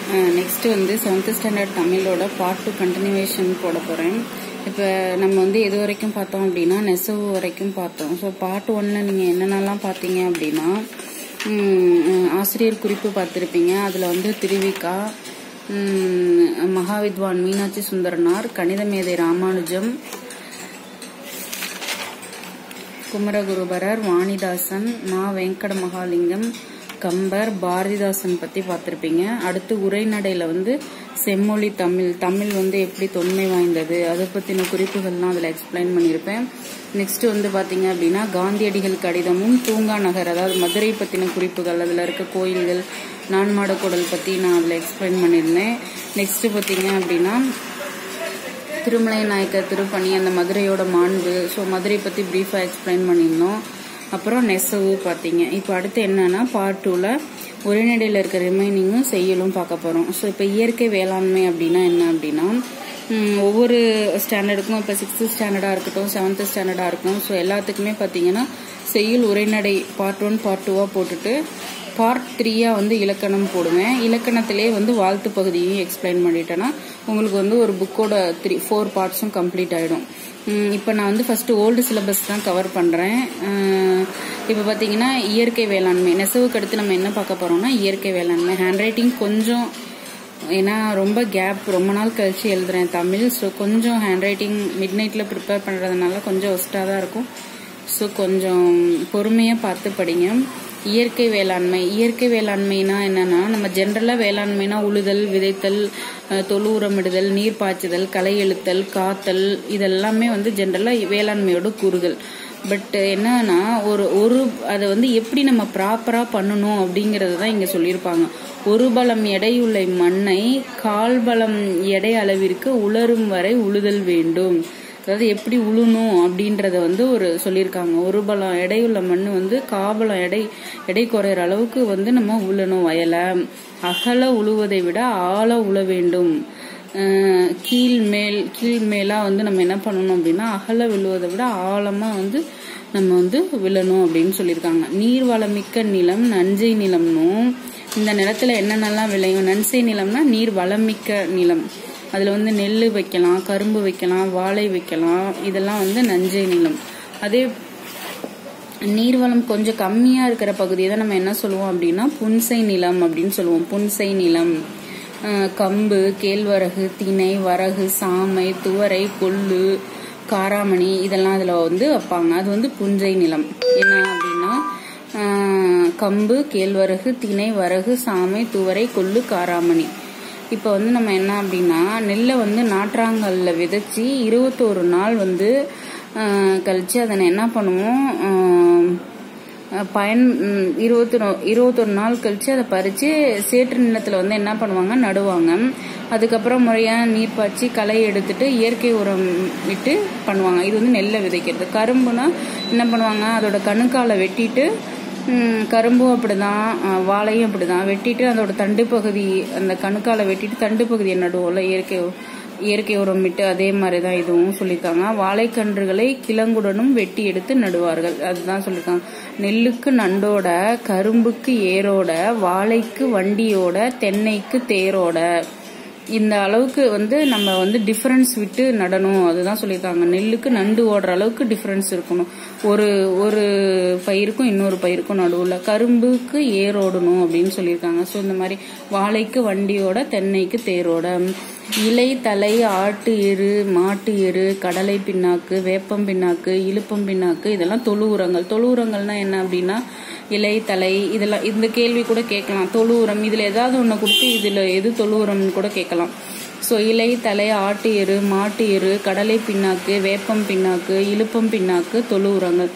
next வந்து seventh standard தமிழோட part two continuation போட போகிறேன் இப்போ நம்ம வந்து எது வரைக்கும் பார்த்தோம் அப்படின்னா நெசவு வரைக்கும் பார்த்தோம் ஸோ பார்ட் ஒன்ல நீங்கள் என்னென்னலாம் பார்த்தீங்க அப்படின்னா உம், ஆசிரியர் குறிப்பு பார்த்துருப்பீங்க அதில் வந்து திருவிக்கா உம், மகாவித்வான் மீனாட்சி சுந்தரனார் கணித மேதை ராமானுஜம் குமரகுருபரர் வாணிதாசன் மா வெங்கட மகாலிங்கம் கம்பர் பாரதிதாசன் பத்தி பார்த்திருப்பீங்க அடுத்து உரைநடையில வந்து செம்மொழி தமிழ் தமிழ் வந்து எப்படி தொன்மை வாய்ந்தது அதை பத்தின குறிப்புகள்லாம் அதுல எக்ஸ்பிளைன் பண்ணியிருப்பேன் நெக்ஸ்ட் வந்து பாத்தீங்க அப்படின்னா காந்தியடிகள் கடிதமும் தூங்கா நகர் அதாவது மதுரை பத்தின குறிப்புகள் அதுல இருக்க கோயில்கள் நான்மாடக்கூடல் பத்தி நான் அதுல எக்ஸ்பிளைன் பண்ணியிருந்தேன் நெக்ஸ்ட் பாத்தீங்க அப்படின்னா திருமலை நாயக்கர் திருப்பணி அந்த மதுரையோட மாண்பு ஸோ மதுரை பற்றி ப்ரீஃபாக எக்ஸ்பிளைன் பண்ணியிருந்தோம் அப்புறம் நெசவு பார்த்தீங்க இப்போ அடுத்து என்னன்னா பார்ட் டூவில் உரைநடையில் இருக்க ரிமைனிங்கும் செய்யலும் பார்க்க போகிறோம் ஸோ இப்போ இயற்கை வேளாண்மை அப்படின்னா என்ன அப்படின்னா ம், ஒவ்வொரு ஸ்டாண்டர்டுக்கும் இப்போ சிக்ஸ்த்து ஸ்டாண்டர்டாக இருக்கட்டும் செவன்த்து ஸ்டாண்டர்டாக இருக்கும் ஸோ எல்லாத்துக்குமே பார்த்தீங்கன்னா செய்யுள் உரைநடை பார்ட் ஒன் பார்ட் டூவாக போட்டுட்டு பார்ட் த்ரீயா வந்து இலக்கணம் போடுவேன் இலக்கணத்திலே வந்து வாழ்த்து பகுதியையும் எக்ஸ்பிளைன் பண்ணிட்டேன்னா உங்களுக்கு வந்து ஒரு புக்கோட த்ரீ ஃபோர் பார்ட்ஸும் கம்ப்ளீட் ஆகிடும் இப்போ நான் வந்து ஃபர்ஸ்ட் ஓல்டு சிலபஸ் தான் கவர் பண்ணுறேன் இப்போ பார்த்தீங்கன்னா இயற்கை வேளாண்மை நெசவுக்கு அடுத்து நம்ம என்ன பார்க்க போறோம்னா இயற்கை வேளாண்மை ஹேண்ட் ரைட்டிங் கொஞ்சம் ஏன்னா ரொம்ப கேப் ரொம்ப நாள் கழிச்சு எழுதுறேன் தமிழ் ஸோ கொஞ்சம் ஹேண்ட் ரைட்டிங் மிட் நைட்டில் ப்ரிப்பேர் பண்ணுறதுனால கொஞ்சம் ஒஸ்ட்டாக தான் இருக்கும் ஸோ கொஞ்சம் பொறுமையாக பார்த்து படிங்க இயற்கை வேளாண்மை இயற்கை வேளாண்மைனா என்னன்னா நம்ம ஜென்ரலாக வேளாண்மைனா உழுதல் விதைத்தல் அஹ், தொழு உரமிடுதல் நீர் பாய்ச்சுதல் களை இழுத்தல் காத்தல் இதெல்லாமே வந்து ஜென்ரலாக வேளாண்மையோட கூறுகள் பட் என்னன்னா ஒரு ஒரு அதை வந்து எப்படி நம்ம ப்ராப்பராக பண்ணணும் அப்படிங்கறது தான் இங்கே சொல்லியிருப்பாங்க ஒரு பலம் எடையுள்ள மண்ணை கால் பலம் எடை அளவிற்கு உலரும் வரை உழுதல் வேண்டும் அதாவது எப்படி உழுணும் அப்படின்றத வந்து ஒரு சொல்லியிருக்காங்க ஒரு பலம் எடையுள்ள மண் வந்து காபலம் எடை எடை குறையிற அளவுக்கு வந்து நம்ம உழணும் வயலை அகல உழுவதை விட ஆழ உழ வேண்டும் அஹ் கீழ் மேல் கீழ் மேலா வந்து நம்ம என்ன பண்ணணும் அப்படின்னா அகல விழுவதை விட ஆழமா வந்து நம்ம வந்து விழணும் அப்படின்னு சொல்லியிருக்காங்க நீர் வளமிக்க நிலம் நஞ்சை நிலம்னும் இந்த நிலத்துல என்னென்னலாம் விளையும் நன்சை நிலம்னா நீர் வளமிக்க நிலம் அதுல வந்து நெல் வைக்கலாம் கரும்பு வைக்கலாம் வாழை வைக்கலாம் இதெல்லாம் வந்து நஞ்சை நிலம் அதே நீர்வளம் கொஞ்சம் கம்மியா இருக்கிற பகுதியை தான் நம்ம என்ன சொல்லுவோம் அப்படின்னா புன்சை நிலம் அப்படின்னு சொல்லுவோம் புன்சை நிலம் அஹ் கம்பு கேழ்வரகு திணை வரகு சாமை துவரை கொள்ளு காராமணி இதெல்லாம் அதுல வந்து வைப்பாங்க அது வந்து புஞ்சை நிலம் என்ன அப்படின்னா அஹ் கம்பு கேழ்வரகு திணை வரகு சாமை துவரை கொள்ளு காராமணி இப்போ வந்து நம்ம என்ன அப்படின்னா நெல்லை வந்து நாற்றாங்கல்ல விதைச்சி இருபத்தோரு நாள் வந்து ஆஹ், கழிச்சு அதை என்ன பண்ணுவோம் ஆஹ், பயன் ம், இருபத்தி நோ- இருபத்தொரு நாள் கழிச்சு அதை பறிச்சு சேற்று நிலத்துல வந்து என்ன பண்ணுவாங்க நடுவாங்க அதுக்கப்புறம் முறையா நீர் பாய்ச்சி களை எடுத்துட்டு இயற்கை உரம் விட்டு பண்ணுவாங்க இது வந்து நெல்லை விதைக்கிறது கரும்புனா என்ன பண்ணுவாங்க அதோட கணுக்காலை வெட்டிட்டு ம், கரும்பும் அப்படிதான் அஹ், வாழையும் அப்படிதான் வெட்டிட்டு அதோட தண்டு பகுதி அந்த கணுக்கால வெட்டிட்டு தண்டு பகுதியை நடுவோம்ல இயற்கை உ- இயற்கை உரம் விட்டு அதே மாதிரி தான் இதுவும் சொல்லியிருக்காங்க வாழைக்கன்றுகளை கிழங்குடனும் வெட்டி எடுத்து நடுவார்கள் அதுதான் சொல்லியிருக்காங்க நெல்லுக்கு நண்டோட கரும்புக்கு ஏரோட வாழைக்கு வண்டியோட தென்னைக்கு தேரோட இந்த அளவுக்கு வந்து நம்ம வந்து டிஃபரன்ஸ் விட்டு நடணும் அதுதான் சொல்லியிருக்காங்க நெல்லுக்கு நண்டு ஓடுற அளவுக்கு டிஃபரன்ஸ் இருக்கணும் ஒரு ஒரு பயிருக்கும் இன்னொரு பயிருக்கும் நடுவில் கரும்புக்கு ஏரோடணும் அப்படின்னு சொல்லியிருக்காங்க ஸோ இந்த மாதிரி வாழைக்கு வண்டியோட தென்னைக்கு தேரோட இலை தலை ஆட்டு எரு மாட்டு எரு கடலை பின்னாக்கு வேப்பம் பின்னாக்கு இழுப்பம் பின்னாக்கு இதெல்லாம் தொழு உரங்கள் தொழு உரங்கள்னா என்ன அப்படின்னா இலை தலை இதெல்லாம் இந்த கேள்வி கூட கேட்கலாம் தொழு உரம் இதுல ஏதாவது ஒண்ணு கொடுத்து இதுல எது தொழு உரம்னு கூட கேட்கலாம் ஸோ இலை தலை ஆட்டு எரு மாட்டு எரு கடலை பின்னாக்கு வேப்பம் பின்னாக்கு இழுப்பம் பின்னாக்கு தொழு உரங்கள்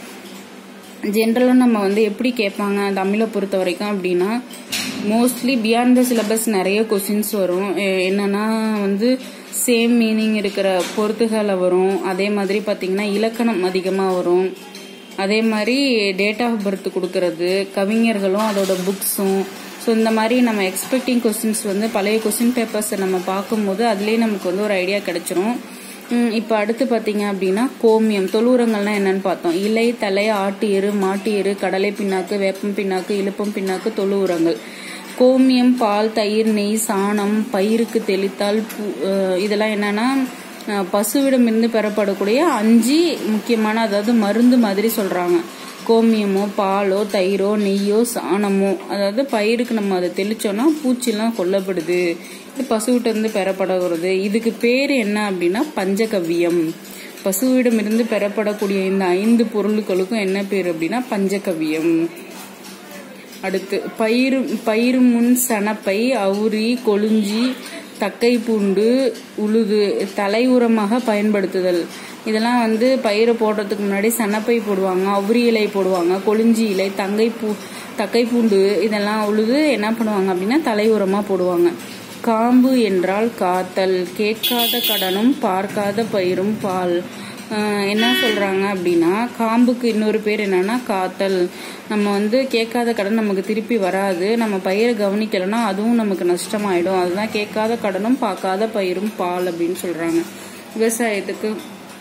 ஜென்ரலாக நம்ம வந்து எப்படி கேட்பாங்க தமிழை பொறுத்த வரைக்கும் அப்படின்னா மோஸ்ட்லி பியாண்ட் த சிலபஸ் நிறைய கொஸ்டின்ஸ் வரும் எ- என்னன்னா வந்து சேம் மீனிங் இருக்கிற பொறுத்துகளை வரும் அதே மாதிரி பார்த்தீங்கன்னா இலக்கணம் அதிகமாக வரும் அதே மாதிரி டேட் ஆஃப் பர்த் கொடுக்கறது கவிஞர்களும் அதோட புக்ஸும் ஸோ இந்த மாதிரி நம்ம எக்ஸ்பெக்டிங் கொஸ்டின்ஸ் வந்து பழைய கொஸ்டின் பேப்பர்ஸை நம்ம பார்க்கும்போது அதுலேயே நமக்கு வந்து ஒரு ஐடியா கிடைச்சிரும் ம், இப்ப அடுத்து பாத்தீங்க அப்படின்னா கோமியம் தொழுவுரங்கள்னா என்னன்னு பார்த்தோம் இலை தலை ஆட்டு எரு மாட்டு எரு கடலை பின்னாக்கு வேப்பம் பின்னாக்கு இழுப்பம் பின்னாக்கு தொழு உரங்கள் கோமியம் பால் தயிர் நெய் சாணம் பயிருக்கு தெளித்தால் பூ- அஹ் இதெல்லாம் என்னன்னா அஹ் பசுவிடமிருந்து பெறப்படக்கூடிய அஞ்சு முக்கியமான அதாவது மருந்து மாதிரி சொல்றாங்க கோமியமோ பாலோ தயிரோ நெய்யோ சாணமோ அதாவது பயிருக்கு நம்ம அதை தெளிச்சோம்னா பூச்சிலாம் கொல்லப்படுது இது பசுவிட்ட இருந்து பெறப்படுகிறது இதுக்கு பேர் என்ன அப்படின்னா பஞ்சகவ்யம் பசுவிடமிருந்து பெறப்படக்கூடிய இந்த ஐந்து பொருட்களுக்கும் என்ன பேர் அப்படின்னா பஞ்சகவ்யம் அடுத்து பயிறு பயிறு முன் சணப்பை அவுரி கொழுஞ்சி தக்கை பூண்டு உழுது தலை உரமாக பயன்படுத்துதல் இதெல்லாம் வந்து பயிரை போடுறதுக்கு முன்னாடி சணப்பை போடுவாங்க அவுரி இலை போடுவாங்க கொழுஞ்சி இலை தங்கை பூ தக்கை பூண்டு இதெல்லாம் உழுது என்ன பண்ணுவாங்க அப்படின்னா தலை உரமாக போடுவாங்க காம்பு என்றால் காத்தல் கேட்காத கடனும் பார்க்காத பயிரும் பால் ஆஹ் என்ன சொல்றாங்க அப்படின்னா காம்புக்கு இன்னொரு பேர் என்னன்னா காத்தல் நம்ம வந்து கேட்காத கடன் நமக்கு திருப்பி வராது நம்ம பயிரை கவனிக்கலைன்னா அதுவும் நமக்கு நஷ்டமாயிடும் அதுதான் கேட்காத கடனும் பார்க்காத பயிரும் பால் அப்படின்னு சொல்றாங்க விவசாயத்துக்கு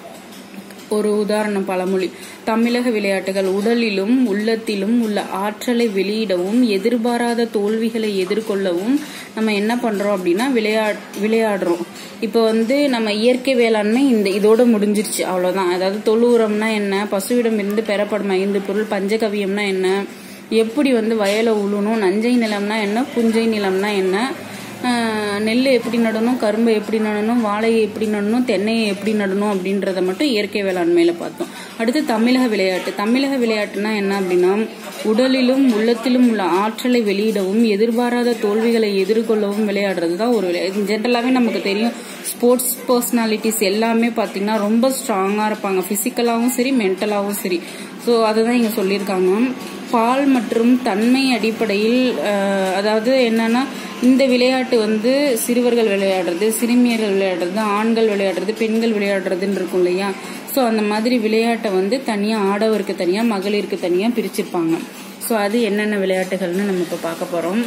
ஒரு உதாரணம் பழமொழி தமிழக விளையாட்டுகள் உடலிலும் உள்ளத்திலும் உள்ள ஆற்றலை வெளியிடவும் எதிர்பாராத தோல்விகளை எதிர்கொள்ளவும் நம்ம என்ன பண்றோம் அப்படின்னா விளையா விளையாடுறோம் இப்போ வந்து நம்ம இயற்கை வேளாண்மை இந்த இதோட முடிஞ்சிருச்சு அவ்வளவுதான் அதாவது தொழு உரம்னா என்ன பசுவிடம் இருந்து பெறப்படும் ஐந்து பொருள் பஞ்சகவியம்னா என்ன எப்படி வந்து வயலை உழணும் நஞ்சை நிலம்னா என்ன புஞ்சை நிலம்னா என்ன ஆஹ் நெல் எப்படி நடணும் கரும்பை எப்படி நடணும் வாழையை எப்படி நடணும் தென்னையை எப்படி நடணும் அப்படின்றத மட்டும் இயற்கை வேளாண்மையில பார்த்தோம் அடுத்து தமிழக விளையாட்டு தமிழக விளையாட்டுனா என்ன அப்படின்னா உடலிலும் உள்ளத்திலும் உள்ள ஆற்றலை வெளியிடவும் எதிர்பாராத தோல்விகளை எதிர்கொள்ளவும் விளையாடுறது தான் ஒரு விளையாட்டு ஜென்ரலாகவே நமக்கு தெரியும் ஸ்போர்ட்ஸ் பர்சனாலிட்டிஸ் எல்லாமே பார்த்தீங்கன்னா ரொம்ப ஸ்ட்ராங்காக இருப்பாங்க ஃபிசிக்கலாகவும் சரி மென்டலாகவும் சரி ஸோ அதுதான் இங்கே சொல்லியிருக்காங்க பால் மற்றும் தன்மை அடிப்படையில் அஹ், அதாவது என்னன்னா இந்த விளையாட்டு வந்து சிறுவர்கள் விளையாடுறது சிறுமியர்கள் விளையாடுறது ஆண்கள் விளையாடுறது பெண்கள் விளையாடுறதுன்னு இருக்கும் இல்லையா ஸோ அந்த மாதிரி விளையாட்டை வந்து தனியாக ஆடவருக்கு தனியாக மகளிருக்கு தனியாக பிரிச்சிருப்பாங்க ஸோ அது என்னென்ன விளையாட்டுகள்னு நம்ம இப்போ பார்க்க போகிறோம்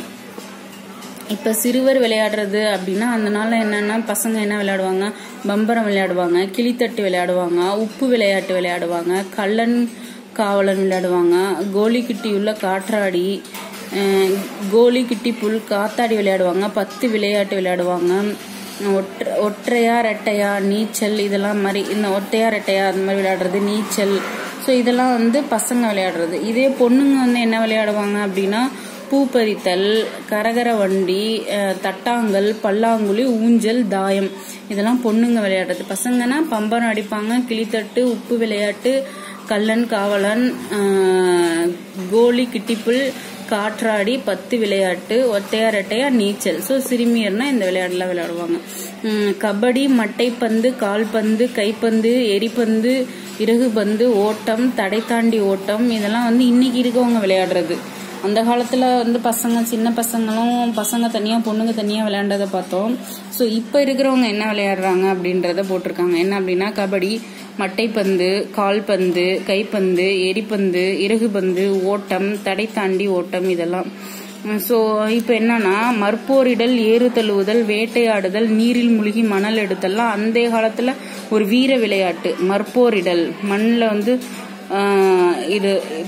இப்போ சிறுவர் விளையாடுறது அப்படின்னா அந்த நாளில் என்னென்னா பசங்க என்ன விளையாடுவாங்க பம்பரம் விளையாடுவாங்க கிளித்தட்டு விளையாடுவாங்க உப்பு விளையாட்டு விளையாடுவாங்க கள்ளன் காவலன் விளையாடுவாங்க கோலி கிட்டியுள்ள காற்றாடி அஹ், கோலி கிட்டி புல் காத்தாடி விளையாடுவாங்க பத்து விளையாட்டு விளையாடுவாங்க ஒற்ற ஒற்றையா ரெட்டையா நீச்சல் இதெல்லாம் மாதிரி இந்த ஒற்றையா ரெட்டையா அந்த மாதிரி விளையாடுறது நீச்சல் ஸோ இதெல்லாம் வந்து பசங்க விளையாடுறது இதே பொண்ணுங்க வந்து என்ன விளையாடுவாங்க அப்படின்னா பூப்பறித்தல் கரகர வண்டி அஹ், தட்டாங்கல் பல்லாங்குழி ஊஞ்சல் தாயம் இதெல்லாம் பொண்ணுங்க விளையாடுறது பசங்கன்னா பம்பரம் அடிப்பாங்க கிளித்தட்டு உப்பு விளையாட்டு கள்ளன் காவலன் அஹ், கோலி கிட்டிப்புல் காற்றாடி பத்து விளையாட்டு ஒத்தையா ரெட்டையா நீச்சல் ஸோ சிறுமியர்னா இந்த விளையாட்டுலாம் விளையாடுவாங்க உம், கபடி மட்டைப்பந்து கால்பந்து கைப்பந்து எரிப்பந்து இறகு பந்து ஓட்டம் தடை தாண்டி ஓட்டம் இதெல்லாம் வந்து இன்னைக்கு இருக்கவங்க விளையாடுறது அந்த காலத்துல வந்து பசங்க சின்ன பசங்களும் பசங்க தனியா பொண்ணுங்க தனியா விளையாண்டதை பார்த்தோம் ஸோ இப்போ இருக்கிறவங்க என்ன விளையாடுறாங்க அப்படின்றத போட்டிருக்காங்க என்ன அப்படின்னா கபடி மட்டைப்பந்து கால்பந்து கைப்பந்து எரிப்பந்து இறகுபந்து ஓட்டம் தடை தாண்டி ஓட்டம் இதெல்லாம் ஸோ இப்போ என்னன்னா மற்போரிடல் ஏறு தழுவுதல் வேட்டையாடுதல் நீரில் மூழ்கி மணல் எடுத்தல்லாம் அந்த காலத்துல ஒரு வீர விளையாட்டு மற்போரிடல் மண்ணில் வந்து ஆஹ், இது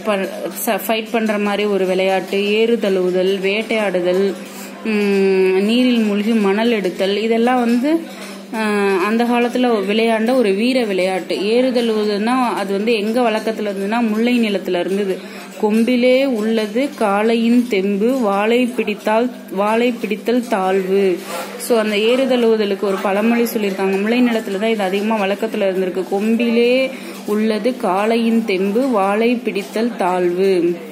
ஃபைட் பண்ற மாதிரி ஒரு விளையாட்டு ஏறு தழுவுதல் வேட்டையாடுதல் உம், நீரில் மூழ்கி மணல் எடுத்தல் இதெல்லாம் வந்து ஆஹ், அந்த காலத்துல விளையாண்ட ஒரு வீர விளையாட்டு ஏறுதழுவுதுன்னா அது வந்து எங்க வழக்கத்துல இருந்ததுன்னா முல்லை நிலத்துல இருந்தது கொம்பிலே உள்ளது காளையின் தெம்பு வாளை பிடித்தால் வாளை பிடித்தல் தாழ்வு ஸோ அந்த ஏறுதழுவுதலுக்கு ஒரு பழமொழி சொல்லியிருக்காங்க முல்லை நிலத்துல தான் இது அதிகமாக வழக்கத்துல இருந்திருக்கு கொம்பிலே உள்ளது காளையின் தெம்பு வாளை பிடித்தல் தாழ்வு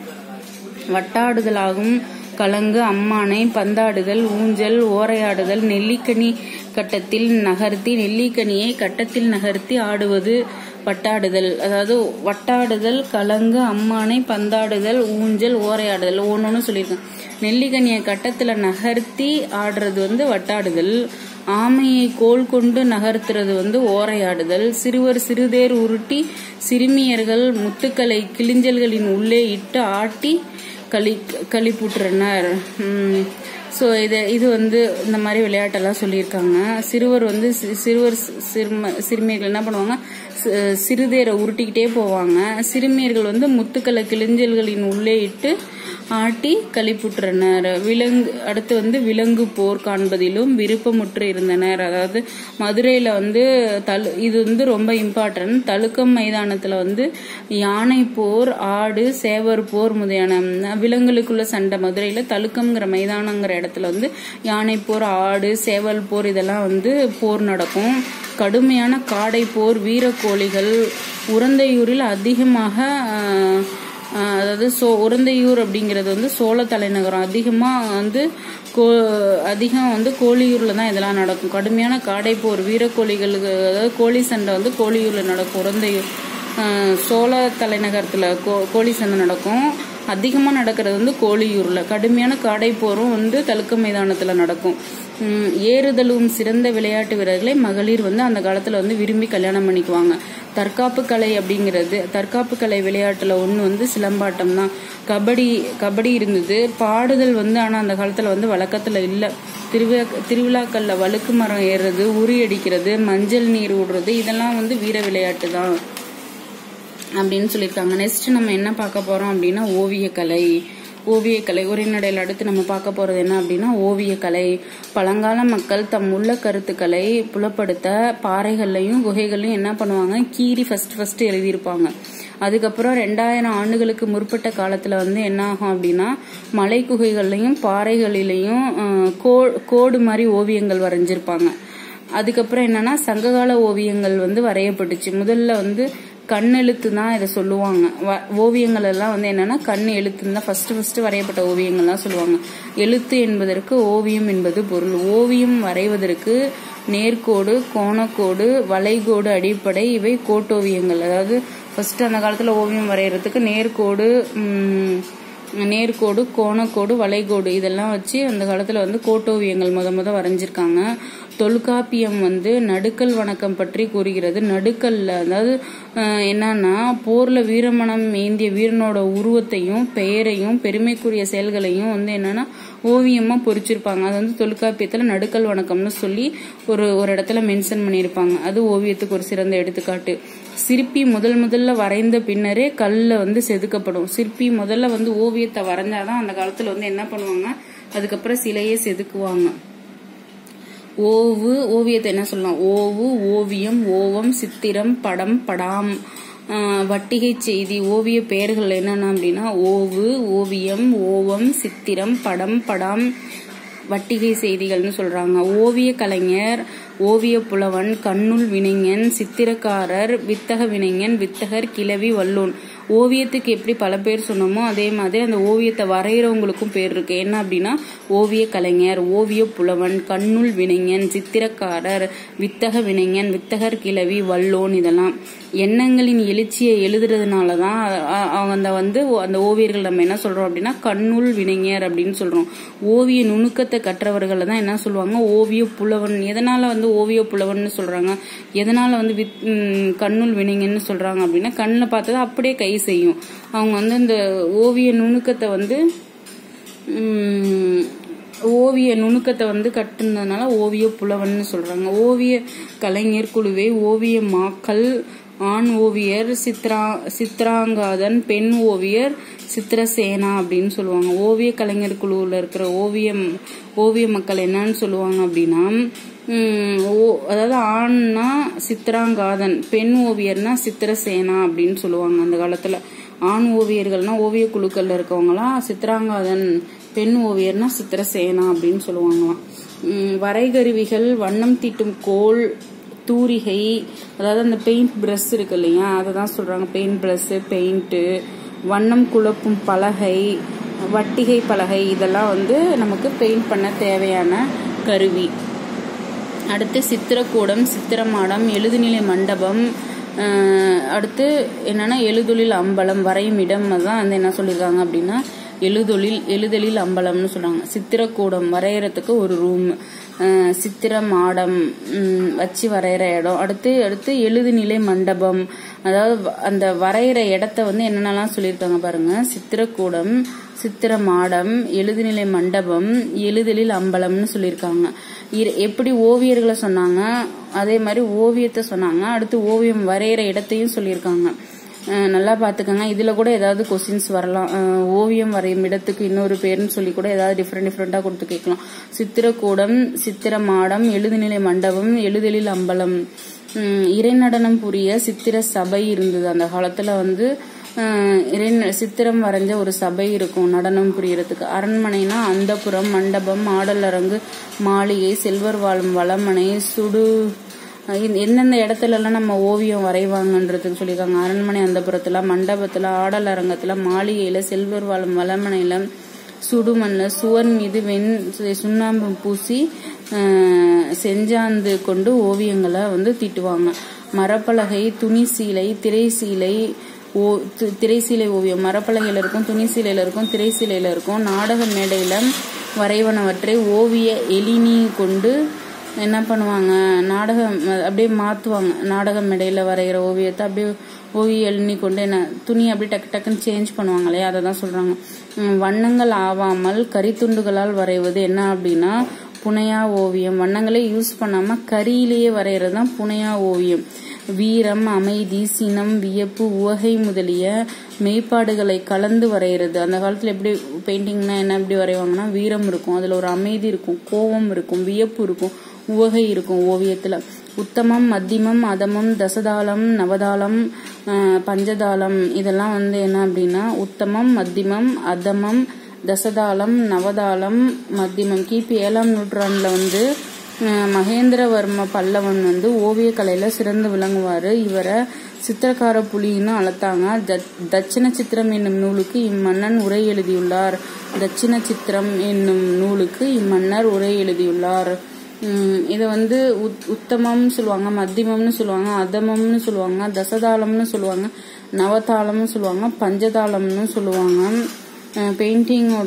வட்டாடுதலாகும் கலங்கு அம்மானை பந்தாடுதல் ஊஞ்சல் ஓரையாடுதல் நெல்லிக்கனி கட்டத்தில் நகர்த்தி நெல்லிக்கனியை கட்டத்தில் நகர்த்தி ஆடுவது வட்டாடுதல் அதாவது வட்டாடுதல் கலங்கு அம்மானை பந்தாடுதல் ஊஞ்சல் ஓரையாடுதல் ஒன்னொன்னு சொல்லியிருக்கேன் நெல்லிக்கனியை கட்டத்துல நகர்த்தி ஆடுறது வந்து வட்டாடுதல் ஆமையை கோல் கொண்டு நகர்த்துறது வந்து ஓரையாடுதல் சிறுவர் சிறுதேர் உருட்டி சிறுமியர்கள் முத்துக்களை கிளிஞ்சல்களின் உள்ளே இட்டு ஆட்டி களி களிப்புற்றனர் ஸோ இது இது வந்து இந்த மாதிரி விளையாட்டெல்லாம் சொல்லியிருக்காங்க சிறுவர் வந்து சி- சிறுவர் சி- சிறும சிறுமியர்கள் என்ன பண்ணுவாங்க சி- சிறுதேரை உருட்டிக்கிட்டே போவாங்க சிறுமியர்கள் வந்து முத்துக்களை கிளிஞ்சல்களின் உள்ளே இட்டு ஆட்டி களிப்புற்றனர் விலங்கு அடுத்து வந்து விலங்கு போர் காண்பதிலும் விருப்பமுற்று இருந்தனர் அதாவது மதுரையில வந்து தலு இது வந்து ரொம்ப இம்பார்ட்டன்ட் தழுக்கம் மைதானத்துல வந்து யானை போர் ஆடு சேவர் போர் முதலியான விலங்குகளுக்குள்ள சண்டை மதுரையில தழுக்கம்ங்கிற மைதானங்கிற இடத்துல வந்து யானை போர் ஆடு சேவல் போர் இதெல்லாம் வந்து போர் நடக்கும் கடுமையான காடை போர் வீரக்கோழிகள் உரந்தையூரில் அதிகமாக ஆஹ், ஆஹ், அதாவது சோ உரந்தையூர் அப்படிங்கிறது வந்து சோழ தலைநகரம் அதிகமாக வந்து கோ அதிகம் வந்து கோழியூர்ல தான் இதெல்லாம் நடக்கும் கடுமையான காடை போர் வீரக்கோழிகளுக்கு அதாவது கோழி சண்டை வந்து கோழியூர்ல நடக்கும் உரந்தையூர் ஆஹ், சோழ தலைநகரத்துல கோ கோழி சண்டை நடக்கும் அதிகமாக நடக்கிறது வந்து கோழியூர்ல கடுமையான காடை போரும் வந்து தழுக்க மைதானத்துல நடக்கும் உம், ஏறுதலும் சிறந்த விளையாட்டு வீரர்களை மகளிர் வந்து அந்த காலத்துல வந்து விரும்பி கல்யாணம் பண்ணிக்குவாங்க தற்காப்பு கலை அப்படிங்கிறது தற்காப்பு கலை விளையாட்டுல ஒண்ணு வந்து சிலம்பாட்டம் தான் கபடி கபடி இருந்தது பாடுதல் வந்து ஆனா அந்த காலத்துல வந்து வழக்கத்துல இல்ல திருவிழா திருவிழாக்கள்ல வழுக்கு மரம் ஏறுறது உரி அடிக்கிறது மஞ்சள் நீர் விடுறது இதெல்லாம் வந்து வீர விளையாட்டு தான் அப்படின்னு சொல்லியிருக்காங்க நெக்ஸ்ட் நம்ம என்ன பார்க்க போறோம் அப்படின்னா ஓவியக்கலை ஓவியக்கலை உரைநடையில் அடுத்து நம்ம பார்க்க போறது என்ன அப்படின்னா ஓவியக்கலை பழங்கால மக்கள் தம் உள்ள கருத்துக்களை புலப்படுத்த பாறைகள்லையும் குகைகள்லையும் என்ன பண்ணுவாங்க கீறி ஃபர்ஸ்ட் ஃபர்ஸ்ட் எழுதியிருப்பாங்க அதுக்கப்புறம் ரெண்டாயிரம் ஆண்டுகளுக்கு முற்பட்ட காலத்துல வந்து என்ன ஆகும் அப்படின்னா மலை குகைகள்லையும் பாறைகளிலையும் அஹ், கோ- கோடு மாதிரி ஓவியங்கள் வரைஞ்சிருப்பாங்க அதுக்கப்புறம் என்னன்னா சங்ககால ஓவியங்கள் வந்து வரையப்பட்டுச்சு முதல்ல வந்து கண் எழுத்து தான் இதை சொல்லுவாங்க வ- ஓவியங்கள் எல்லாம் வந்து என்னன்னா கண் எழுத்துன்னு தான் ஃபர்ஸ்ட் ஃபர்ஸ்ட் வரையப்பட்ட ஓவியங்கள் தான் சொல்லுவாங்க எழுத்து என்பதற்கு ஓவியம் என்பது பொருள் ஓவியம் வரைவதற்கு நேர்கோடு கோணக்கோடு வளைகோடு அடிப்படை இவை கோட்டோவியங்கள் அதாவது ஃபர்ஸ்ட் அந்த காலத்துல ஓவியம் வரைகிறதுக்கு நேர்கோடு ம், நேர்கோடு கோணக்கோடு வளைகோடு இதெல்லாம் வச்சு அந்த காலத்துல வந்து கோட்டோவியங்கள் முத முத வரைஞ்சிருக்காங்க தொல்காப்பியம் வந்து நடுக்கல் வணக்கம் பற்றி கூறுகிறது நடுக்கல்ல அதாவது அஹ், என்னன்னா போர்ல வீரமணம் ஏந்திய வீரனோட உருவத்தையும் பெயரையும் பெருமைக்குரிய செயல்களையும் வந்து என்னன்னா ஓவியமா பொறிச்சிருப்பாங்க அது வந்து தொல்காப்பியத்துல நடுக்கல் வணக்கம்னு சொல்லி ஒரு ஒரு இடத்துல மென்ஷன் பண்ணியிருப்பாங்க அது ஓவியத்துக்கு ஒரு சிறந்த எடுத்துக்காட்டு சிற்பி முதல் முதல்ல வரைந்த பின்னரே கல்ல வந்து செதுக்கப்படும் சிற்பி முதல்ல வந்து ஓவியத்தை வரைஞ்சாதான் அந்த காலத்துல வந்து என்ன பண்ணுவாங்க அதுக்கப்புறம் சிலையே செதுக்குவாங்க ஓவு ஓவியத்தை என்ன சொல்லலாம் ஓவு ஓவியம் ஓவம் சித்திரம் படம் படாம் ஆஹ் வட்டிகை செய்தி ஓவிய பெயர்கள் என்னென்ன அப்படின்னா ஓவு ஓவியம் ஓவம் சித்திரம் படம் படாம் வட்டிகை செய்திகள்னு சொல்றாங்க ஓவிய கலைஞர் ஓவிய புலவன் கண்ணுள் வினைஞன் சித்திரக்காரர் வித்தக வினைஞன் வித்தகர் கிளவி வல்லோன் ஓவியத்துக்கு எப்படி பல பேர் சொன்னோமோ அதே மாதிரி அந்த ஓவியத்தை வரைகிறவங்களுக்கும் பேர் இருக்கு என்ன அப்படின்னா ஓவிய கலைஞர் ஓவிய புலவன் கண்ணுள் வினைஞன் சித்திரக்காரர் வித்தக வினைஞன் வித்தகர் கிளவி வல்லோன் இதெல்லாம் எண்ணங்களின் எழுச்சியை எழுதுறதுனால தான் அவங்க அந்த வந்து அந்த ஓவியர்கள் நம்ம என்ன சொல்றோம் அப்படின்னா கண்ணுள் வினைஞர் அப்படின்னு சொல்றோம் ஓவிய நுணுக்கத்தை கற்றவர்களை தான் என்ன சொல்லுவாங்க ஓவிய புலவன் எதனால வந்து ஓவிய புலவன் சொல்றாங்க எதனால வந்து வித் ம், கண்ணுள் வினைஞன்னு சொல்றாங்க அப்படின்னா கண்ணில் பார்த்ததை அப்படியே கை செய்யும் அவங்க வந்து இந்த ஓவிய நுணுக்கத்தை வந்து ம், ஓவிய நுணுக்கத்தை வந்து கட்டுனதுனால ஓவிய புலவன்னு சொல்றாங்க ஓவிய கலைஞர் குழுவை ஓவிய மாக்கள் ஆண் ஓவியர் சித்ரா சித்ராங்காதன் பெண் ஓவியர் சித்திரசேனா அப்படின்னு சொல்லுவாங்க ஓவிய கலைஞர் குழுவில் இருக்கிற ஓவியம் ஓவிய மக்கள் என்னன்னு சொல்லுவாங்க அப்படின்னா உம், ஓ- அதாவது ஆண்னா சித்ராங்காதன் பெண் ஓவியர்னா சித்திரசேனா அப்படின்னு சொல்லுவாங்க அந்த காலத்துல ஆண் ஓவியர்கள்னா ஓவிய குழுக்கள்ல இருக்கவங்களாம் சித்ராங்காதன் பெண் ஓவியர்னா சித்திரசேனா அப்படின்னு சொல்லுவாங்களாம் உம், வரைகருவிகள் வண்ணம் தீட்டும் கோல் தூரிகை அதாவது அந்த பெயிண்ட் பிரஷ் இருக்கு இல்லையா அதை தான் சொல்றாங்க பெயிண்ட் பிரஷ் பெயிண்ட் வண்ணம் குழப்பும் பலகை வட்டிகை பலகை இதெல்லாம் வந்து நமக்கு பெயிண்ட் பண்ண தேவையான கருவி அடுத்து சித்திரக்கூடம் சித்திரமாடம் எழுதுநிலை மண்டபம் அஹ், அடுத்து என்னன்னா எழுதொழில் அம்பலம் வரையும் இடம் தான் வந்து என்ன சொல்லியிருக்காங்க அப்படின்னா எழுதொழில் எழுதலில் அம்பலம்னு சொல்றாங்க சித்திரக்கூடம் வரையறதுக்கு ஒரு ரூம் சித்திர மாடம் உம், வச்சு வரைகிற இடம் அடுத்து அடுத்து எழுதுநிலை மண்டபம் அதாவது வ- அந்த வரைகிற இடத்த வந்து என்னென்னலாம் சொல்லியிருக்காங்க பாருங்க சித்திரக்கூடம் சித்திர மாடம் எழுதுநிலை மண்டபம் எழுதலில் அம்பலம்னு சொல்லியிருக்காங்க இரு- எப்படி ஓவியர்களை சொன்னாங்க அதே மாதிரி ஓவியத்தை சொன்னாங்க அடுத்து ஓவியம் வரைகிற இடத்தையும் சொல்லியிருக்காங்க அஹ் நல்லா பார்த்துக்கோங்க இதில் கூட ஏதாவது கொஸ்டின்ஸ் வரலாம் அஹ் ஓவியம் வரையும் இடத்துக்கு இன்னொரு பேருன்னு சொல்லி கூட ஏதாவது டிஃப்ரெண்ட் டிஃப்ரெண்ட்டாக கொடுத்து கேட்கலாம் சித்திரக்கூடம் சித்திர மாடம் எழுதுநிலை மண்டபம் எழுதெழில் அம்பலம் உம் இறைநடனம் புரிய சித்திர சபை இருந்தது அந்த காலத்தில் வந்து அஹ் இறை சித்திரம் வரைஞ்ச ஒரு சபை இருக்கும் நடனம் புரியறதுக்கு அரண்மனைனா அந்தப்புறம் மண்டபம் ஆடல் அரங்கு மாளிகை செல்வர் வாழும் வளமனை சுடு இது எந்தெந்த இடத்துல எல்லாம் நம்ம ஓவியம் வரைவாங்கன்றதுக்கு சொல்லியிருக்காங்க அரண்மனை அந்தப்புறத்துல மண்டபத்துல ஆடல் அரங்கத்துல மாளிகையில செல்வர் வாழும் வளமனையில சுடுமண்ல சுவர் மீது வெண் சுண்ணாம்பு பூசி அஹ், செஞ்சாந்து கொண்டு ஓவியங்களை வந்து தீட்டுவாங்க மரப்பலகை துணி சீலை திரை சீலை ஓ தி- திரைசீலை ஓவியம் மரப்பலகையில இருக்கும் துணி சீலையில இருக்கும் திரைசீலையில இருக்கும் நாடக மேடையில வரைவனவற்றை ஓவிய எலினி கொண்டு என்ன பண்ணுவாங்க நாடகம் அஹ் அப்படியே மாத்துவாங்க நாடக மேடையில வரைகிற ஓவியத்தை அப்படியே ஓவிய எண்ணி கொண்டு என்ன துணி அப்படியே டக்கு டக்குன்னு சேஞ்ச் பண்ணுவாங்க இல்லையா அதை தான் சொல்றாங்க உம் வண்ணங்கள் ஆவாமல் கரித்துண்டுகளால் வரைவது என்ன அப்படின்னா புனையா ஓவியம் வண்ணங்களே யூஸ் பண்ணாம கரியிலேயே வரைகிறது தான் புனையா ஓவியம் வீரம் அமைதி சினம் வியப்பு உவகை முதலிய மெய்ப்பாடுகளை கலந்து வரைகிறது அந்த காலத்துல எப்படி பெயிண்டிங்னா என்ன எப்படி வரைவாங்கன்னா வீரம் இருக்கும் அதுல ஒரு அமைதி இருக்கும் கோபம் இருக்கும் வியப்பு இருக்கும் உவகை இருக்கும் ஓவியத்துல உத்தமம் மத்தியமம் அதமம் தசதாளம் நவதாளம் ஆஹ், பஞ்சதாளம் இதெல்லாம் வந்து என்ன அப்படின்னா உத்தமம் மத்தியமம் அதமம் தசதாளம் நவதாளம் மத்தியமம் கிபி ஏழாம் நூற்றாண்டுல வந்து அஹ், மகேந்திரவர்ம பல்லவன் வந்து ஓவியக்கலையில சிறந்து விளங்குவாரு இவரை சித்திரக்கார புலின்னு அழைத்தாங்க தட்- தட்சிண சித்திரம் என்னும் நூலுக்கு இம்மன்னன் உரை எழுதியுள்ளார் தட்சிண சித்திரம் என்னும் நூலுக்கு இம்மன்னர் உரை எழுதியுள்ளார் உம் இதை வந்து உத்- உத்தமம்னு சொல்லுவாங்க மத்தியமம்னு சொல்லுவாங்க அதமம்னு சொல்லுவாங்க தசதாளம்னு சொல்லுவாங்க நவதாளம்னு சொல்லுவாங்க பஞ்சதாளம்னு சொல்லுவாங்க பெயிண்டிங்கோட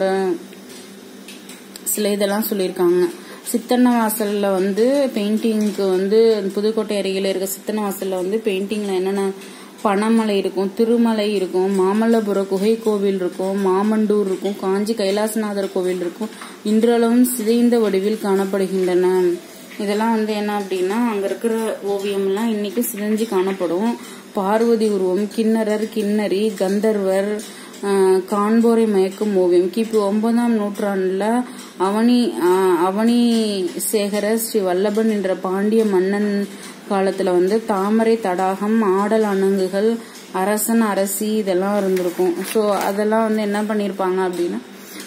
சில இதெல்லாம் சொல்லியிருக்காங்க சித்தன்ன வாசல்ல வந்து பெயிண்டிங்க்கு வந்து புதுக்கோட்டை அருகில இருக்க சித்தன்ன வாசல்ல வந்து பெயிண்டிங்ல என்னென்ன பனமலை இருக்கும் திருமலை இருக்கும் மாமல்லபுர குகை கோவில் இருக்கும் மாமண்டூர் இருக்கும் காஞ்சி கைலாசநாதர் கோவில் இருக்கும் இன்றளவும் சிதைந்த வடிவில் காணப்படுகின்றன இதெல்லாம் வந்து என்ன அப்படின்னா அங்க இருக்கிற ஓவியம்லாம் இன்னைக்கு சிதைஞ்சு காணப்படும் பார்வதி உருவம் கிண்ணறர் கிண்ணறி கந்தர்வர் ஆஹ் காண்போரை மயக்கும் ஓவியம் கிபி ஒன்பதாம் நூற்றாண்டுல அவனி ஆஹ் அவனி சேகர ஸ்ரீ வல்லபன் என்ற பாண்டிய மன்னன் காலத்துல வந்து தாமரை தடாகம் ஆடல் அணங்குகள் அரசன் அரசி இதெல்லாம் இருந்திருக்கும் ஸோ அதெல்லாம் வந்து என்ன பண்ணியிருப்பாங்க அப்படின்னா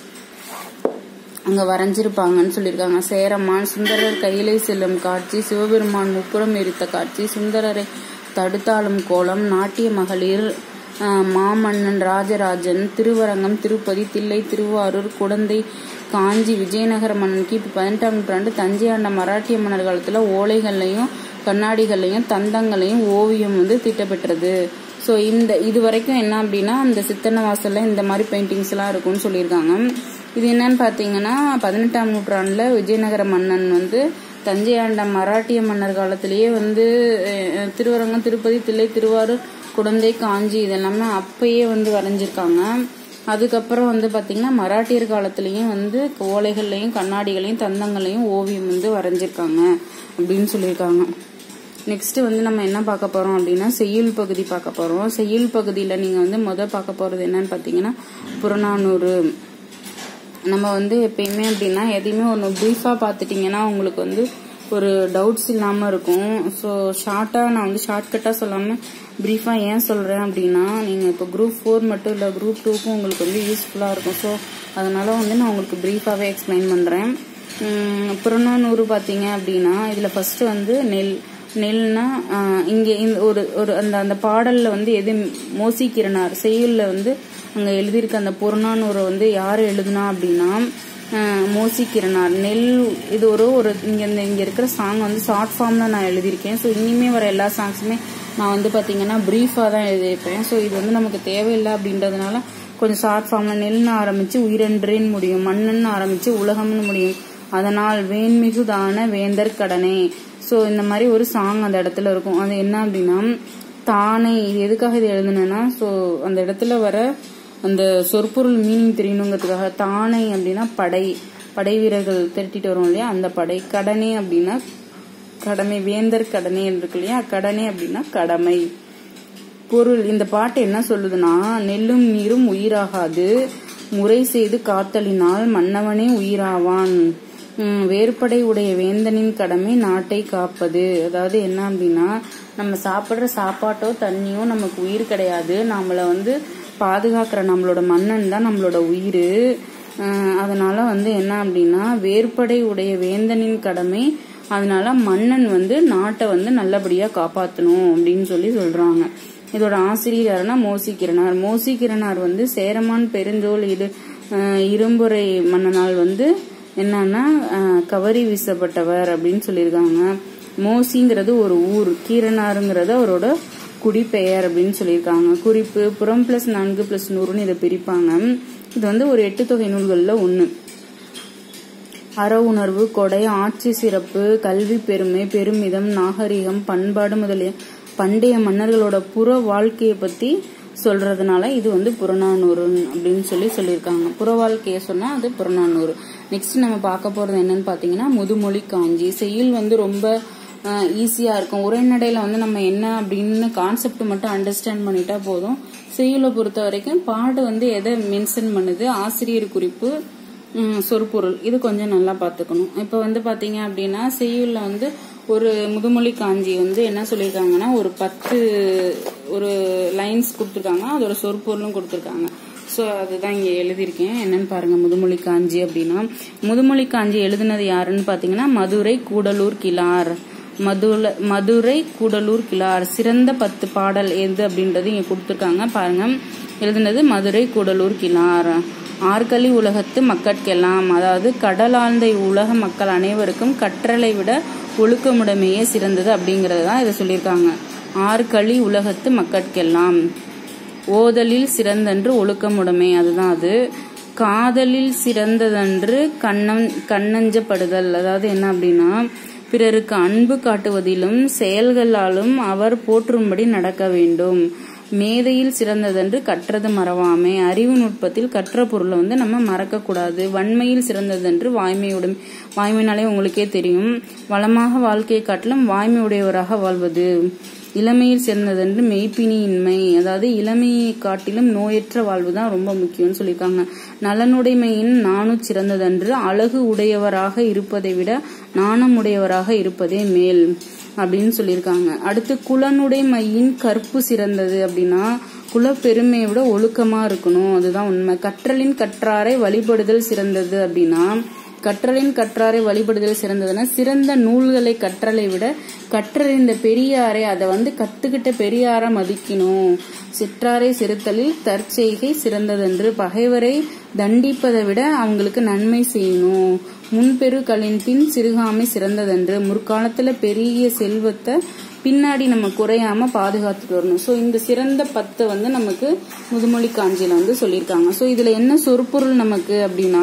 அங்க வரைஞ்சிருப்பாங்கன்னு சொல்லியிருக்காங்க சேரமான் சுந்தரர் கையிலை செல்லும் காட்சி சிவபெருமான் முப்புறம் எரித்த காட்சி சுந்தரரை தடுத்தாளும் கோலம் நாட்டிய மகளிர் ஆஹ், மாமன்னன் ராஜராஜன் திருவரங்கம் திருப்பதி தில்லை திருவாரூர் குடந்தை காஞ்சி விஜயநகர மன்னன் கிபி பதினெட்டாம் நூற்றாண்டு தஞ்சை ஆண்ட மராட்டிய மன்னர் காலத்துல ஓலைகள்லையும் கண்ணாடிகள்லையும் தந்தங்களையும் ஓவியம் வந்து தீட்டப்பெற்றது ஸோ இந்த இது வரைக்கும் என்ன அப்படின்னா அந்த சித்தன்ன வாசல்ல இந்த மாதிரி பெயிண்டிங்ஸ் எல்லாம் இருக்கும்னு சொல்லியிருக்காங்க இது என்னன்னு பார்த்தீங்கன்னா பதினெட்டாம் நூற்றாண்டுல விஜயநகர மன்னன் வந்து தஞ்சை ஆண்ட மராட்டிய மன்னர் காலத்திலேயே வந்து அஹ், திருவரங்கம் திருப்பதி தில்லை திருவாரூர் குடந்தை காஞ்சி இதெல்லாமே அப்பயே வந்து வரைஞ்சிருக்காங்க அதுக்கப்புறம் வந்து பாத்தீங்கன்னா மராட்டியர் காலத்திலயும் வந்து ஓலைகள்லையும் கண்ணாடிகளையும் தந்தங்களையும் ஓவியம் வந்து வரைஞ்சிருக்காங்க அப்படின்னு சொல்லியிருக்காங்க நெக்ஸ்ட் வந்து நம்ம என்ன பார்க்க போறோம் அப்படின்னா செய்யுள் பகுதி பார்க்க போறோம் செய்யுள் பகுதியில நீங்க வந்து முத பார்க்க போறது என்னன்னு பாத்தீங்கன்னா புறநானூறு நம்ம வந்து எப்பயுமே அப்படின்னா எதையுமே ஒன்று ப்ரீஃபாக பார்த்துட்டிங்கன்னா உங்களுக்கு வந்து ஒரு டவுட்ஸ் இல்லாமல் இருக்கும் ஸோ ஷார்ட்டாக நான் வந்து ஷார்ட்கட்டாக சொல்லாமல் ப்ரீஃபாக ஏன் சொல்கிறேன் அப்படின்னா நீங்கள் இப்போ குரூப் ஃபோர் மட்டும் இல்லை குரூப் டூக்கும் உங்களுக்கு வந்து யூஸ்ஃபுல்லாக இருக்கும் ஸோ அதனால வந்து நான் உங்களுக்கு ப்ரீஃபாகவே எக்ஸ்பிளைன் பண்ணுறேன் புறநானூறு பார்த்தீங்க அப்படின்னா இதில் ஃபர்ஸ்ட் வந்து நெல் நெல்னா ஆஹ், இங்க இந்த ஒரு ஒரு அந்த அந்த பாடல்ல வந்து எது மோசிக்கிறனார் செய்யுள்ல வந்து அங்க எழுதியிருக்க அந்த புறநானூரை வந்து யார் எழுதுனா அப்படின்னா ஆஹ், மோசிக்கிறனார் நெல் இது ஒரு ஒரு இங்க இந்த இங்க இருக்கிற சாங் வந்து ஷார்ட் ஃபார்ம்ல நான் எழுதியிருக்கேன் ஸோ இனிமே வர எல்லா சாங்ஸுமே நான் வந்து பாத்தீங்கன்னா பிரீஃபா தான் எழுதியிருப்பேன் ஸோ இது வந்து நமக்கு தேவையில்லை அப்படின்றதுனால கொஞ்சம் ஷார்ட் ஃபார்ம்ல நெல்னு ஆரம்பிச்சு உயிரென்றேன்னு முடியும் மண்ணுன்னு ஆரம்பிச்சு உலகம்னு முடியும் அதனால் வேண்மிகுதான வேந்தர் கடனே ஸோ இந்த மாதிரி ஒரு சாங் அந்த இடத்துல இருக்கும் அது என்ன அப்படின்னா தானே இது எதுக்காக இது எழுதுனேன்னா ஸோ அந்த இடத்துல வர அந்த சொற்பொருள் மீனிங் தெரியணுங்கிறதுக்காக தானை அப்படின்னா படை படை வீரர்கள் திரட்டிட்டு வரும் இல்லையா அந்த படை கடனே அப்படின்னா கடமை வேந்தர் கடனே இருக்கு இல்லையா கடனே அப்படின்னா கடமை பொருள் இந்த பாட்டு என்ன சொல்லுதுன்னா நெல்லும் நீரும் உயிராகாது முறை செய்து காத்தலினால் மன்னவனே உயிராவான் உம், வேறுபடை உடைய வேந்தனின் கடமை நாட்டை காப்பது அதாவது என்ன அப்படின்னா நம்ம சாப்பிடுற சாப்பாட்டோ தண்ணியோ நமக்கு உயிர் கிடையாது நம்மள வந்து பாதுகாக்கிற நம்மளோட மன்னன் தான் நம்மளோட உயிர் அதனால வந்து என்ன அப்படின்னா வேறுபடை உடைய வேந்தனின் கடமை அதனால மன்னன் வந்து நாட்டை வந்து நல்லபடியா காப்பாத்தணும் அப்படின்னு சொல்லி சொல்றாங்க இதோட ஆசிரியர் யாருன்னா மோசிக்கிறனார் மோசிக்கிறனார் வந்து சேரமான் பெருஞ்சோல் இரு அஹ் இரும்புரை மன்னனால் வந்து என்னன்னா அஹ் கவரி வீசப்பட்டவர் அப்படின்னு சொல்லியிருக்காங்க மோசிங்கிறது ஒரு ஊர் கீரனாருங்கிறது அவரோட குடிப்பெயர் அப்படின்னு சொல்லியிருக்காங்க குறிப்பு புறம் பிளஸ் நான்கு பிளஸ் நூறுன்னு இதை பிரிப்பாங்க இது வந்து ஒரு எட்டு தொகை நூல்கள்ல ஒன்று அற உணர்வு கொடை ஆட்சி சிறப்பு கல்வி பெருமை பெருமிதம் நாகரிகம் பண்பாடு முதலிய பண்டைய மன்னர்களோட புற வாழ்க்கையை பத்தி சொல்றதுனால இது வந்து புறநானூறு அப்படின்னு சொல்லி சொல்லியிருக்காங்க புற வாழ்க்கையை சொன்னா அது புறநானூறு நெக்ஸ்ட் நம்ம பார்க்க போறது என்னன்னு பாத்தீங்கன்னா முதுமொழி காஞ்சி செய்யுள் வந்து ரொம்ப ஈஸியா இருக்கும் உரைநடையில வந்து நம்ம என்ன அப்படின்னு கான்செப்ட் மட்டும் அண்டர்ஸ்டாண்ட் பண்ணிட்டா போதும் செய்யுளை பொறுத்த வரைக்கும் பாடு வந்து எதை மென்ஷன் பண்ணுது ஆசிரியர் குறிப்பு ம், சொற்பொருள் இது கொஞ்சம் நல்லா பார்த்துக்கணும் இப்போ வந்து பாத்தீங்க அப்படின்னா செய்யுள்ல வந்து ஒரு முதுமொழி காஞ்சி வந்து என்ன சொல்லியிருக்காங்கன்னா ஒரு பத்து ஒரு லைன்ஸ் கொடுத்துருக்காங்க அதோட சொற்பொருளும் கொடுத்துருக்காங்க ஸோ அதுதான் இங்கே எழுதியிருக்கேன் என்னன்னு பாருங்க முதுமொழி காஞ்சி அப்படின்னா முதுமொழி காஞ்சி எழுதுனது யாருன்னு பார்த்தீங்கன்னா மதுரை கூடலூர் கிளார் மதுல மதுரை கூடலூர் கிளார் சிறந்த பத்து பாடல் எது அப்படின்றது இங்கே கொடுத்துருக்காங்க பாருங்க எழுதுனது மதுரை கூடலூர் கிளார் ஆற்களி உலகத்து மக்கட்கெல்லாம் அதாவது கடலாழ்ந்த உலக மக்கள் அனைவருக்கும் கற்றலை விட ஒழுக்கமுடைமையே சிறந்தது அப்படிங்கறது தான் இதை சொல்லியிருக்காங்க ஆற்களி உலகத்து மக்கட்கெல்லாம் ஓதலில் சிறந்தன்று ஒழுக்கமுடைமை அதுதான் அது காதலில் சிறந்ததன்று கண்ணம் கண்ணஞ்சப்படுதல் அதாவது என்ன அப்படின்னா பிறருக்கு அன்பு காட்டுவதிலும் செயல்களாலும் அவர் போற்றும்படி நடக்க வேண்டும் மேதையில் சிறந்ததென்று கற்றது மறவாமை அறிவு நுட்பத்தில் கற்ற பொருளை வந்து நம்ம மறக்கக்கூடாது வன்மையில் சிறந்ததென்று வாய்மையுடன் வாய்மைனாலே உங்களுக்கே தெரியும் வளமாக வாழ்க்கையை காட்டிலும் வாய்மை உடையவராக வாழ்வது இளமையில் சிறந்ததென்று மெய்ப்பினியின்மை அதாவது இளமையை காட்டிலும் நோயற்ற வாழ்வு தான் ரொம்ப முக்கியம்னு சொல்லியிருக்காங்க நலனுடைமையின் நாணு சிறந்ததன்று அழகு உடையவராக இருப்பதை விட நாணமுடையவராக இருப்பதே மேல் அப்படின்னு சொல்லியிருக்காங்க அடுத்து குலனுடைமையின் கற்பு சிறந்தது அப்படின்னா குலப்பெருமையை விட ஒழுக்கமா இருக்கணும் அதுதான் உண்மை கற்றலின் கற்றாரை வழிபடுதல் சிறந்தது அப்படின்னா கற்றலின் கற்றாரை வழிபடுதல் சிறந்ததுன்னா சிறந்த நூல்களை கற்றலை விட கற்றறிந்த பெரியாரை அதை வந்து கத்துக்கிட்ட பெரியாரை மதிக்கணும் சிற்றாரை சிறுத்தலில் தற்செய்கை சிறந்ததென்று பகைவரை தண்டிப்பதை விட அவங்களுக்கு நன்மை செய்யணும் முன்பெரு கலின்பின் சிறுகாமை சிறந்ததென்று முற்காலத்துல பெரிய செல்வத்தை பின்னாடி நம்ம குறையாம பாதுகாத்துட்டு வரணும் ஸோ இந்த சிறந்த பத்தை வந்து நமக்கு முதுமொழி காஞ்சியில வந்து சொல்லியிருக்காங்க ஸோ இதுல என்ன சொற்பொருள் நமக்கு அப்படின்னா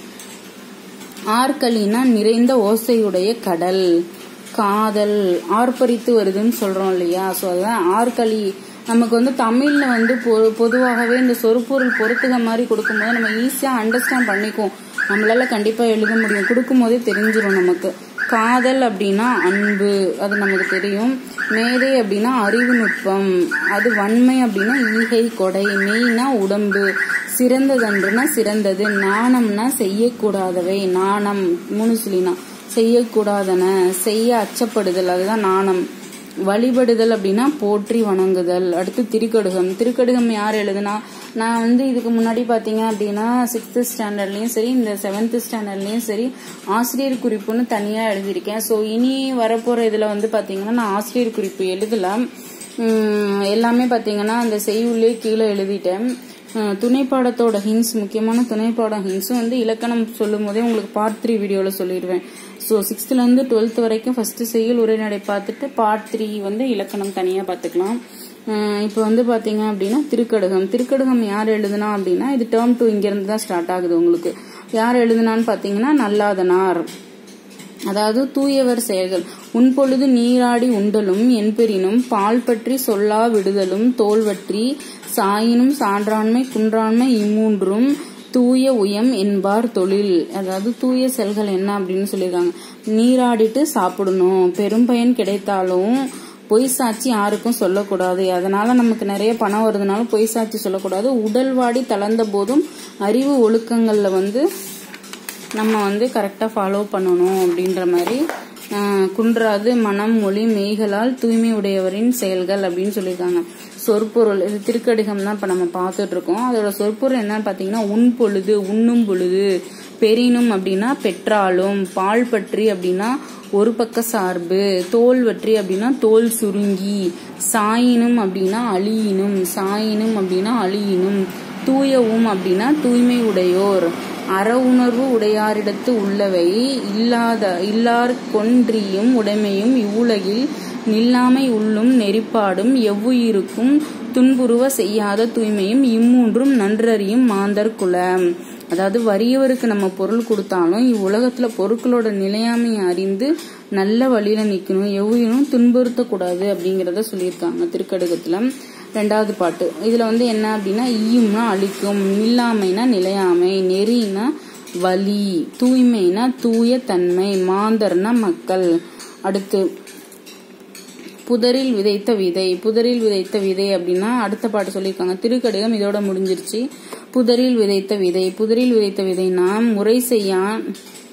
ஆற்களினா நிறைந்த ஓசையுடைய கடல் காதல் ஆர்ப்பரித்து வருதுன்னு சொல்றோம் இல்லையா ஸோ அதுதான் ஆற்களி நமக்கு வந்து தமிழ்ல வந்து பொ- பொதுவாகவே இந்த சொற்பொருள் பொறுத்துக மாதிரி கொடுக்கும்போது நம்ம ஈஸியா அண்டர்ஸ்டாண்ட் பண்ணிக்குவோம் நம்மளால கண்டிப்பா எழுத முடியும் கொடுக்கும் போதே தெரிஞ்சிடும் நமக்கு காதல் அப்படின்னா அன்பு அது நமக்கு தெரியும் மேதை அப்படின்னா அறிவு நுட்பம் அது வன்மை அப்படின்னா ஈகை கொடை மெய்னா உடம்பு சிறந்ததன்றுனா சிறந்தது நாணம்னா செய்யக்கூடாதவை நாணம் மூணு சொல்லினா செய்யக்கூடாதன செய்ய அச்சப்படுதல் அதுதான் நாணம் வழிபடுதல் அப்படின்னா போற்றி வணங்குதல் அடுத்து திருக்கடுகம் திருக்கடுகம் யார் எழுதுனா நான் வந்து இதுக்கு முன்னாடி பாத்தீங்க அப்படின்னா சிக்ஸ்த் ஸ்டாண்டர்ட்லயும் சரி இந்த செவன்த் ஸ்டாண்டர்ட்லயும் சரி ஆசிரியர் குறிப்புன்னு தனியா எழுதியிருக்கேன் ஸோ இனி வரப்போற இதுல வந்து பாத்தீங்கன்னா நான் ஆசிரியர் குறிப்பு எழுதலாம் உம், எல்லாமே பாத்தீங்கன்னா அந்த செய்யுள்ளே கீழே எழுதிட்டேன் அஹ், துணைப்பாடத்தோட ஹின்ஸ் முக்கியமான துணைப்பாட ஹின்ஸும் வந்து இலக்கணம் சொல்லும் போதே உங்களுக்கு பார்ட் த்ரீ வீடியோவில் சொல்லிடுவேன் ஸோ சிக்ஸ்த்லேருந்து டுவெல்த் வரைக்கும் ஃபர்ஸ்ட் செய்யுள் உரைநடை பார்த்துட்டு பார்ட் த்ரீ வந்து இலக்கணம் தனியாக பார்த்துக்கலாம் இப்போ வந்து பார்த்தீங்க அப்படின்னா திருக்கடுகம் திருக்கடுகம் யார் எழுதுனா அப்படின்னா இது டேர்ம் டூ இங்கேருந்து தான் ஸ்டார்ட் ஆகுது உங்களுக்கு யார் எழுதுனான்னு பார்த்தீங்கன்னா நல்லாதனார் அதாவது தூயவர் செயல்கள் உன்பொழுது நீராடி உண்டலும் என்பெறினும் பால் பற்றி சொல்லா விடுதலும் தோல்வற்றி சாயினும் சான்றாண்மை குன்றாண்மை இம்மூன்றும் தூய உயம் என்பார் தொழில் அதாவது தூய செல்கள் என்ன அப்படின்னு சொல்லியிருக்காங்க நீராடிட்டு சாப்பிடணும் பெரும் பயன் கிடைத்தாலும் பொய் சாட்சி யாருக்கும் சொல்லக்கூடாது அதனால நமக்கு நிறைய பணம் வருதுனாலும் பொய் சாட்சி சொல்லக்கூடாது உடல் வாடி தளர்ந்த போதும் அறிவு ஒழுக்கங்கள்ல வந்து நம்ம வந்து கரெக்டாக ஃபாலோ பண்ணணும் அப்படின்ற மாதிரி ஆஹ், குன்றாது மனம் மொழி மெய்களால் தூய்மை உடையவரின் செயல்கள் அப்படின்னு சொல்லியிருக்காங்க சொற்பொருள் இது திருக்கடிகம் தான் இப்போ நம்ம பார்த்துட்டு இருக்கோம் அதோட சொற்பொருள் என்னன்னு பார்த்தீங்கன்னா உன் பொழுது உண்ணும் பொழுது பெரினும் அப்படின்னா பெற்றாலும் பால் பற்றி அப்படின்னா ஒரு பக்க சார்பு தோல் வற்றி அப்படின்னா தோல் சுருங்கி சாயினும் அப்படின்னா அழியினும் சாயினும் அப்படின்னா அழியினும் தூயவும் அப்படின்னா தூய்மை உடையோர் அற உணர்வு உடையாரிடத்து உள்ளவை இல்லாத இல்லார் கொன்றியும் உடைமையும் இவ்வுலகில் நில்லாமை உள்ளும் நெறிப்பாடும் எவ்வுயிருக்கும் துன்புறுவ செய்யாத தூய்மையும் இம்மூன்றும் நன்றறியும் மாந்தர் குலம் அதாவது வறியவருக்கு நம்ம பொருள் கொடுத்தாலும் இவ்வுலகத்துல பொருட்களோட நிலையாமையை அறிந்து நல்ல வழியில நிக்கணும் எவ்வுயிரும் துன்புறுத்தக்கூடாது அப்படிங்கறத சொல்லியிருக்காங்க திருக்கடுகத்துல ரெண்டாவது பாட்டு இதுல வந்து என்ன அப்படின்னா ஈயும்னா அழிக்கும் நில்லாமைனா நிலையாமை நெறினா வலி தூய்மைனா தூய தன்மை மாந்தர்னா மக்கள் அடுத்து புதரில் விதைத்த விதை புதரில் விதைத்த விதை அப்படின்னா அடுத்த பாட்டு சொல்லியிருக்காங்க திருக்கடிகம் இதோட முடிஞ்சிருச்சு புதரில் விதைத்த விதை புதரில் விதைத்த விதைனா முறை செய்யான்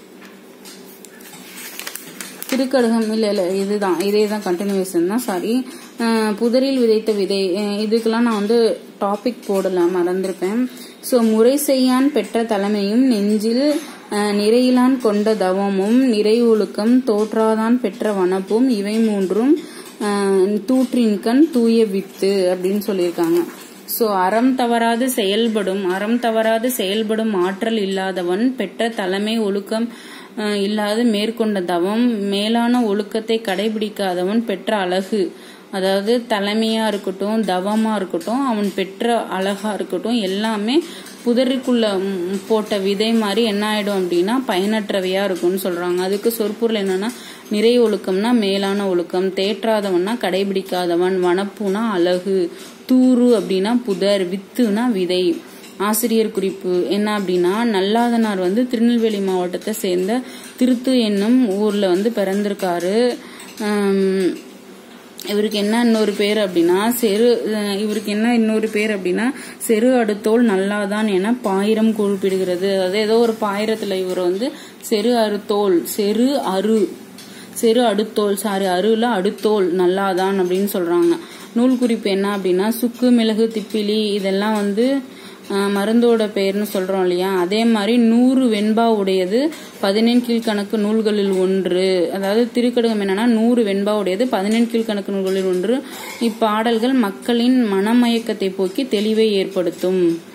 திருக்கடுகம் இல்ல இல்ல இதுதான் இதே தான் கண்டினியூஷன் தான் சாரி புதரில் விதைத்த விதை அஹ் இதுக்கெல்லாம் நான் வந்து டாபிக் போடல மறந்திருப்பேன் ஸோ முறை செய்யான் பெற்ற தலைமையும் நெஞ்சில் அஹ், நிறையிலான் கொண்ட தவமும் நிறை ஒழுக்கம் தோற்றாதான் பெற்ற வனப்பும் இவை மூன்றும் அஹ், தூற்றின்கண் தூய வித்து அப்படின்னு சொல்லியிருக்காங்க ஸோ அறம் தவறாது செயல்படும் அறம் தவறாது செயல்படும் ஆற்றல் இல்லாதவன் பெற்ற தலைமை ஒழுக்கம் அஹ், இல்லாது மேற்கொண்ட தவம் மேலான ஒழுக்கத்தை கடைபிடிக்காதவன் பெற்ற அழகு அதாவது தலைமையா இருக்கட்டும் தவமா இருக்கட்டும் அவன் பெற்ற அழகா இருக்கட்டும் எல்லாமே புதருக்குள்ள ம், போட்ட விதை மாதிரி என்ன ஆயிடும் அப்படின்னா பயனற்றவையா இருக்கும்னு சொல்றாங்க அதுக்கு சொற்பொருள் என்னன்னா நிறை ஒழுக்கம்னா மேலான ஒழுக்கம் தேற்றாதவன்னா கடைபிடிக்காதவன் வனப்புனா அழகு தூறு அப்படின்னா புதர் வித்துனா விதை ஆசிரியர் குறிப்பு என்ன அப்படின்னா நல்லாதனார் வந்து திருநெல்வேலி மாவட்டத்தை சேர்ந்த திருத்து என்னும் ஊர்ல வந்து பிறந்திருக்காரு ஆம், இவருக்கு என்ன இன்னொரு பேர் அப்படின்னா செரு அஹ் இவருக்கு என்ன இன்னொரு பேர் அப்படின்னா செரு அடுத்தோல் நல்லாதான் என பாயிரம் குறிப்பிடுகிறது அதாவது ஏதோ ஒரு பாயிரத்துல இவர் வந்து செரு அறுத்தோல் செரு அரு செரு அடுத்தோல் சாரி அருல அடுத்தோல் நல்லாதான் அப்படின்னு சொல்றாங்க நூல் குறிப்பு என்ன அப்படின்னா சுக்கு மிளகு திப்பிலி இதெல்லாம் வந்து ஆஹ், மருந்தோட பெயர்னு சொல்றோம் இல்லையா அதே மாதிரி நூறு வெண்பா உடையது பதினெண் கீழ்கணக்கு நூல்களில் ஒன்று அதாவது திருக்கடுகம் என்னன்னா நூறு வெண்பா உடையது பதினெண் கீழ்கணக்கு நூல்களில் ஒன்று இப்பாடல்கள் மக்களின் மனமயக்கத்தை போக்கி தெளிவை ஏற்படுத்தும்